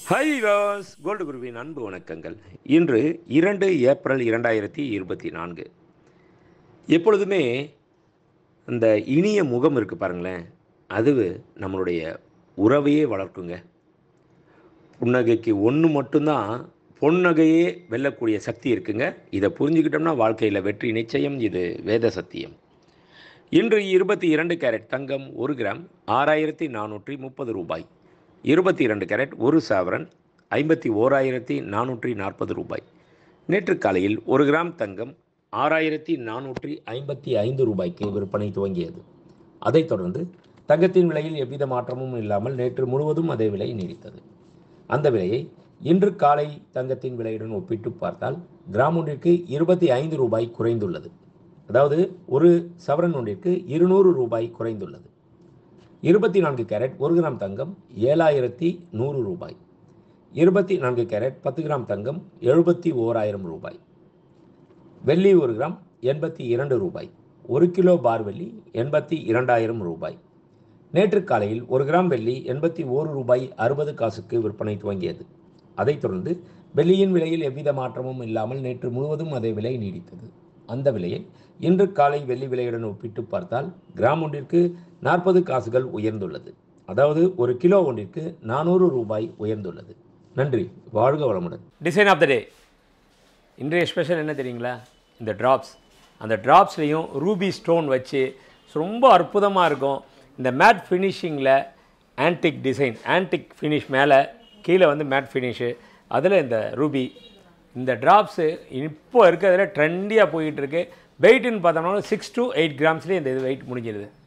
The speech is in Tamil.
ஹாய் வாஸ் கோல்டு குருவின் அன்பு வணக்கங்கள் இன்று இரண்டு ஏப்ரல் இரண்டாயிரத்தி இருபத்தி நான்கு எப்பொழுதுமே இந்த இனிய முகம் இருக்குது பாருங்களேன் அது நம்மளுடைய உறவையே வளர்க்குங்க புன்னகைக்கு ஒன்று மட்டும்தான் பொன்னகையே வெல்லக்கூடிய சக்தி இருக்குங்க இதை புரிஞ்சுக்கிட்டோம்னா வாழ்க்கையில் வெற்றி நிச்சயம் இது வேத சத்தியம் இன்று இருபத்தி இரண்டு கேரட் தங்கம் ஒரு கிராம் ஆறாயிரத்தி நானூற்றி முப்பது ரூபாய் இருபத்தி இரண்டு கேரட் ஒரு சாவரன் ஐம்பத்தி ஓராயிரத்தி நானூற்றி நாற்பது ரூபாய் நேற்று காலையில் ஒரு கிராம் தங்கம் ஆறாயிரத்தி நானூற்றி ஐம்பத்தி ஐந்து ரூபாய்க்கு விற்பனை துவங்கியது அதைத் தொடர்ந்து தங்கத்தின் விலையில் எவ்வித மாற்றமும் இல்லாமல் நேற்று முழுவதும் அதே விலை நீடித்தது அந்த விலையை இன்று காலை தங்கத்தின் விலையுடன் ஒப்பிட்டு பார்த்தால் கிராம் ஒன்றிற்கு இருபத்தி ஐந்து ரூபாய் குறைந்துள்ளது அதாவது ஒரு சவரன் ஒன்றிற்கு இருநூறு ரூபாய் குறைந்துள்ளது இருபத்தி நான்கு கேரட் ஒரு கிராம் தங்கம் ஏழாயிரத்தி நூறு ரூபாய் இருபத்தி நான்கு கேரட் பத்து கிராம் தங்கம் எழுபத்தி ஓராயிரம் ரூபாய் வெள்ளி ஒரு கிராம் எண்பத்தி இரண்டு ரூபாய் ஒரு கிலோ பார் வெள்ளி எண்பத்தி இரண்டாயிரம் ரூபாய் நேற்று காலையில் ஒரு கிராம் வெள்ளி எண்பத்தி ஓரு ரூபாய் அறுபது காசுக்கு விற்பனை துவங்கியது அதைத் தொடர்ந்து வெள்ளியின் விலையில் எவ்வித மாற்றமும் இல்லாமல் நேற்று முழுவதும் அதே விலை நீடித்தது அந்த விலையை இன்று காலை வெள்ளி விலையுடன் ஒப்பிட்டு பார்த்தால் கிராம் ஒன்றிற்கு நாற்பது காசுகள் உயர்ந்துள்ளது அதாவது ஒரு கிலோ ஒன்றிற்கு நானூறு ரூபாய் உயர்ந்துள்ளது நன்றி வாழ்க வளமுடன் டிசைன் ஆஃப் த டே இன்றைய ஸ்பெஷல் என்ன தெரியுங்களா இந்த ட்ராப்ஸ் அந்த ட்ராப்ஸ்லேயும் ரூபி ஸ்டோன் வச்சு ரொம்ப அற்புதமாக இருக்கும் இந்த மேட் ஃபினிஷிங்கில் ஆன்டிக் டிசைன் ஆன்டிக் ஃபினிஷ் மேலே கீழே வந்து மேட் ஃபினிஷு அதில் இந்த ரூபி இந்த ட்ராப்ஸு இப்போ இருக்கிறதுல ட்ரெண்டியாக போயிட்டு இருக்கு வெயிட்னு பார்த்தோம்னா சிக்ஸ் to எயிட் கிராம்ஸ்லேயே இந்த இது வெயிட் முடிஞ்சிருது